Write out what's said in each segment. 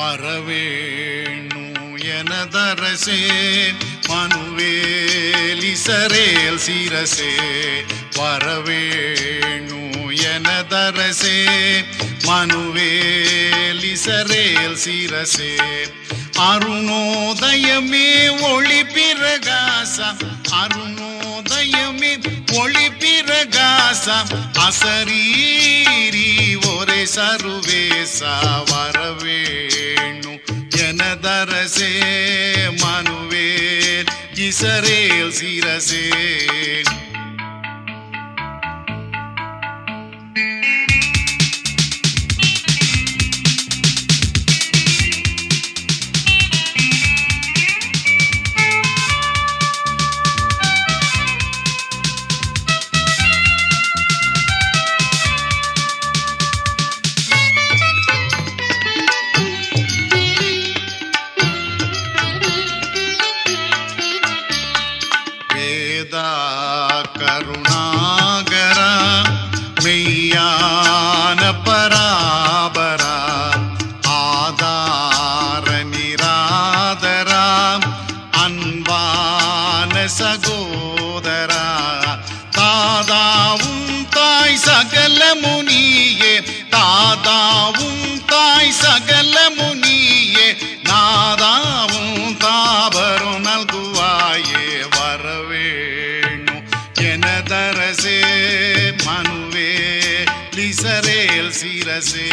வரவேணு எனதரசே மனுவேலிசரேல் சிரசே வரவேணு எனதரசே மனுவேலிசரேல் சிரசே அருணோதயமே ஒளி பிரகாச அருணோதயமே ஒளி பிரகாச அசரீரி ஒரே சருவேச வரவேணு எனதரசே மனுவேல் இசரேல் சிரசே வேதா கருணாகரா மெய்யான பராபரா ஆதார நிராதரா அன்பான சகோதரா தாதாவும் தாய் சகல முனியே தாதாவும் தாய் சகல முனியே நாதாவும் தாபரும் நல்குவாயே வரவேணு எனதரசே மனுவே லிசரேல் சிரசே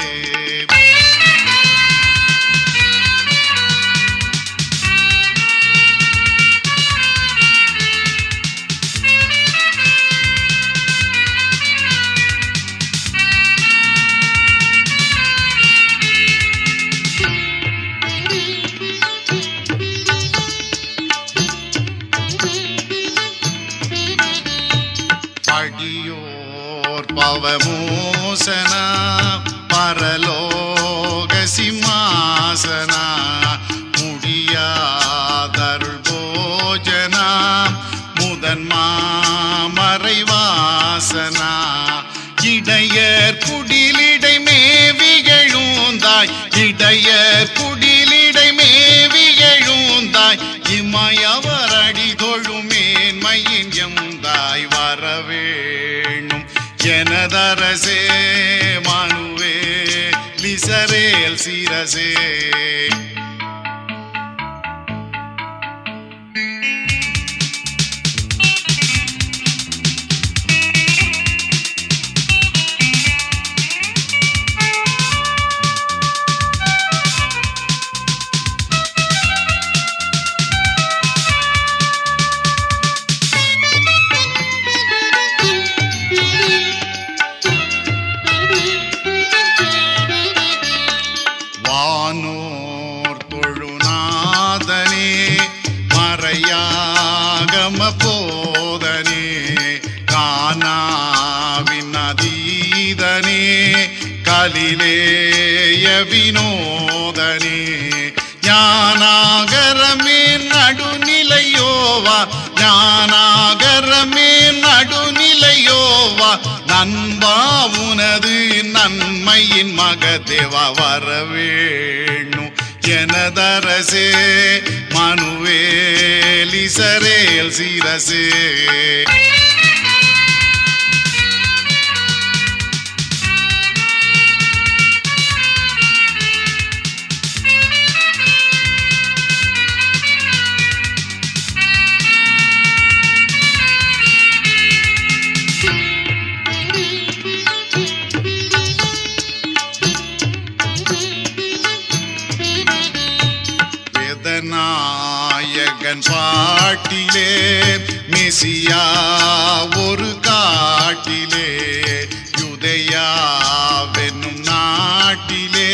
பகியோர் பவமோசனா பரலோக சிம்மாசனா முடியாதருள் போஜனா முதன் மாமறைவாசனா இடையர் குடிலிடை மேவி எழுந்தாய் இடையர் குடிலிடை மேவி எழுந்தாய் இமயவர் அடி தொழுமேன்மையின் எந்தாய் வரவேணும் எனதரசே மனுவே லிசரேல் சிரசே வானோர் தொழுநாதனே மறையாகம போதனே கானாவின் அதீதனே கலிலேய வினோதனே ஞானாகரமே நடுநிலையோவா ஞானாகரமே நடுநிலையோவா நண்பா உனது நன்மையின் மகதேவா வரவேணு எனதரசே மனுவேலிசரேல் சிரசே வேதநாயகன் பாட்டிலே மெசியா ஒரு காட்டிலே யுதயாவென்னும் நாட்டிலே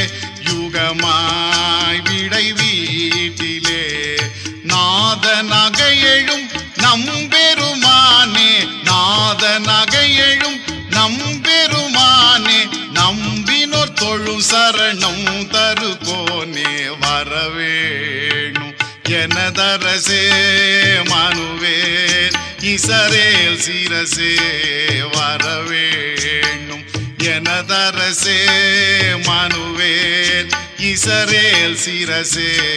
யுகமாய் விடை வீட்டிலே நாத நகையெழும் நம்பெருமானே நாத நகையெழும் நம்பெருமானே நம்பினோர் தொழு சரணம் தருகோனே வரவேணு எனதரசே மனுவே இசரேல் சிரசே வரவேணும் எனதரசே மனுவேல் இசரேல் சிரசே